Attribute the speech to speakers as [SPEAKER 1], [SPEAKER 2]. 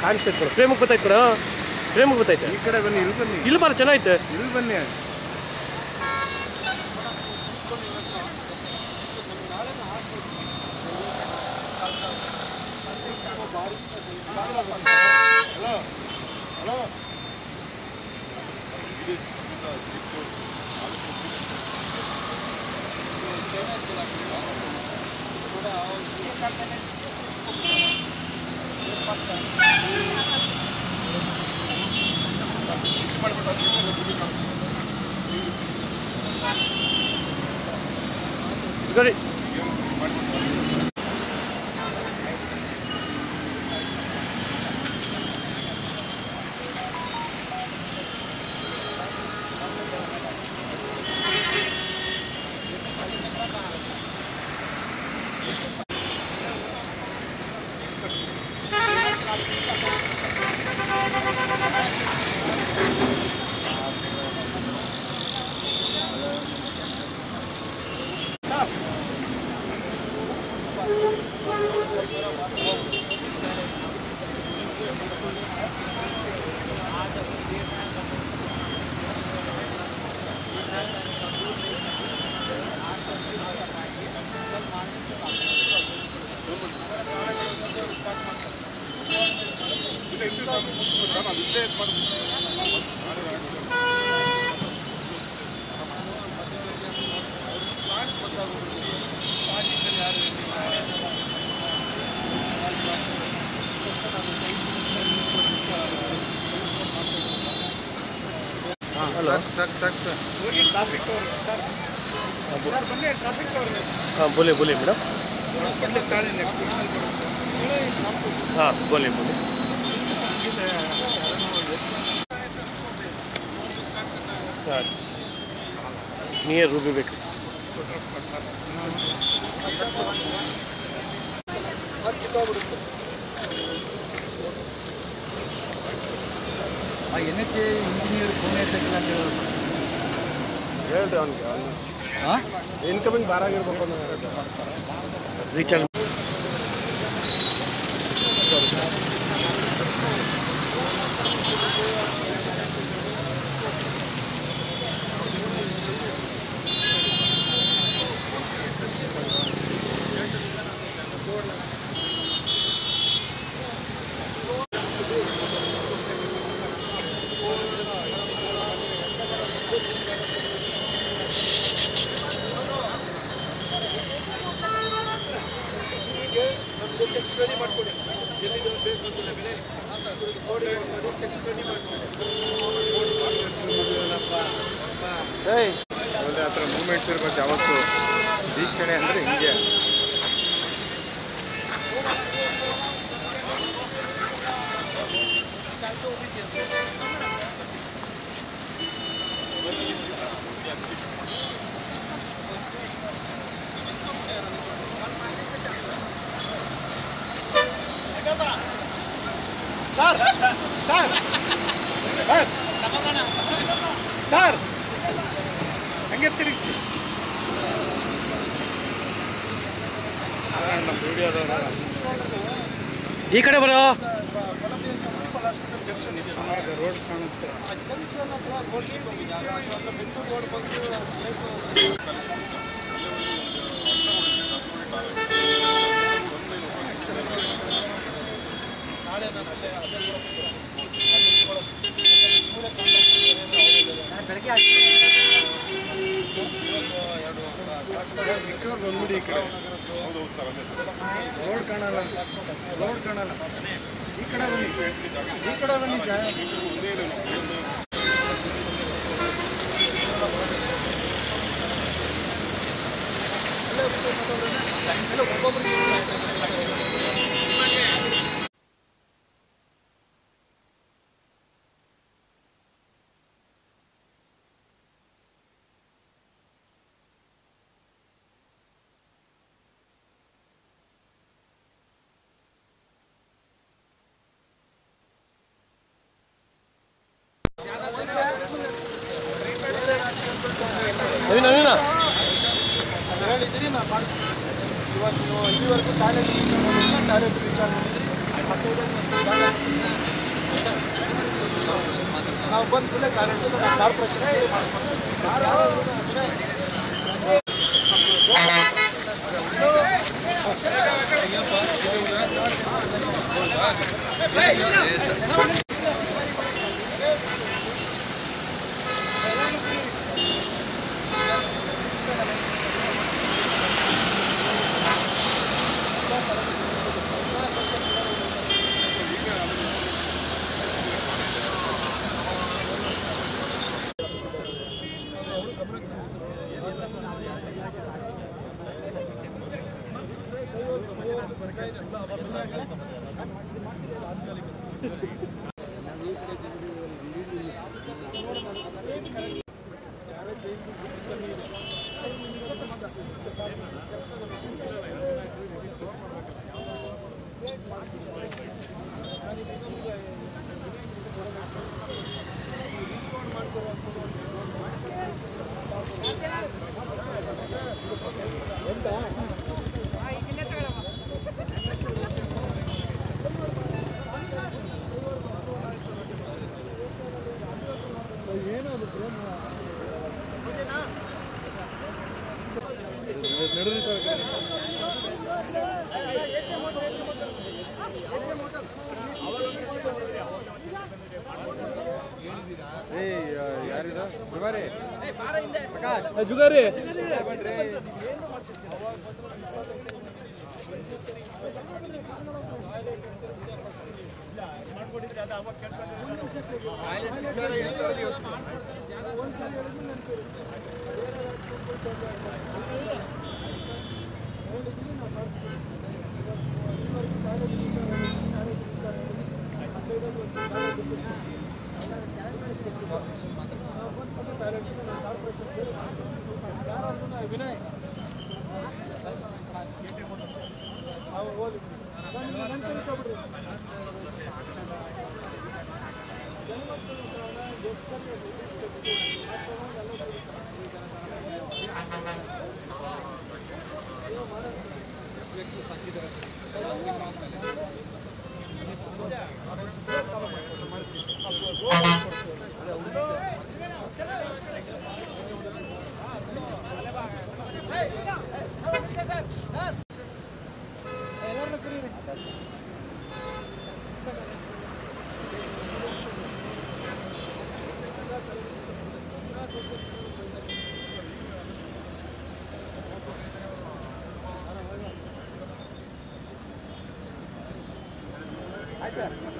[SPEAKER 1] ಕಾಣಿಸ್ತೈತೆ ಕಣ ಫ್ರೇಮಿಗೆ ಬರ್ತೈತೆ ಕಣ ಫ್ರೇಮಿಗೆ ಬರ್ತೈತೆ
[SPEAKER 2] ಈ ಕಡೆ ಬನ್ನಿ ಇಲ್ಲಿ ಬನ್ನಿ
[SPEAKER 1] ಇಲ್ಲಿ ಬಾರ ಚೆನ್ನಾಗೈತೆ
[SPEAKER 2] ಇಲ್ಲಿ ಬನ್ನಿ
[SPEAKER 1] ಗಡಿ
[SPEAKER 2] ಹಲೋ ಸಾಕು ಸಾಕು ಸಾಕು
[SPEAKER 1] ಹಾಂ ಬೋಲಿ ಬೋಲಿ ಮೇಡಮ್ ಹಾಂ ಬೋಲಿ ಬೋಲಿ ಹಾಂ ನಿಯರ್ ರೂಬಿ ಬೇಕು
[SPEAKER 2] ಎನ್ ಎಚ್ ಇಂಜಿನಿಯರ್ ಫೋನ್ ಎತ್ತಕ್ಕಿಲ್ಲ ಅಂತ ಹೇಳೋದು
[SPEAKER 1] ಹೇಳ್ರಿ ಅವ್ನಿಗೆ
[SPEAKER 2] ಹಾಂ
[SPEAKER 1] ಇನ್ಕಮಿಂಗ್ ಬಾರ ಆಗಿರ್ಬೇಕು ರೀಚಾರ್ಜ್
[SPEAKER 2] ಆಮೇಲೆ ಆ ಥರ ಮೂಮೆಂಟ್ಸ್ ಇರ್ಬೇಕು ಯಾವತ್ತು ವೀಕ್ಷಣೆ ಅಂದರೆ ಹಿಂಗೆ
[SPEAKER 1] ಸರ್ ಸರ್ ಸರ್ ಹಂಗೆ ತಿರುಗಿಸಿ
[SPEAKER 2] ನಮ್ಮ ವಿಡಿಯೋದವ್ರು
[SPEAKER 1] ಈ ಕಡೆ ಬರೋ
[SPEAKER 2] ರೋಡ್ ಕಾಣುತ್ತೆ ಚಿಕ್ಕವ್ರು ಬಂದ್ಬಿಡಿ ಈ ಕಡೆ ರೋಡ್ ಕಾಣಲ್ಲ ರೋಡ್ ಕಾಣಲ್ಲ ಈ ಕಡೆ ಬನ್ನಿ ಈ ಕಡೆ ಬನ್ನಿ ಸರ್
[SPEAKER 1] ನವೀನ ನವೀನ
[SPEAKER 3] ಹೇಳಿದಿರಿ ನಾನು ಮಾಡಿಸ್ತೀನಿ ಇವತ್ತು ನೀವು ಇಲ್ಲಿವರೆಗೂ ಕಾಲೇಜ್ ಕಾಲೇಜ್ ವಿಚಾರ ಮಾಡಿದ್ರಿ
[SPEAKER 2] ನಾವು ಬಂದ ಕೂಡಲೇ ಕಾರ್ಪೊರೇಷನ್ ಜುಗಾರಿ ಆಯ್ತಾ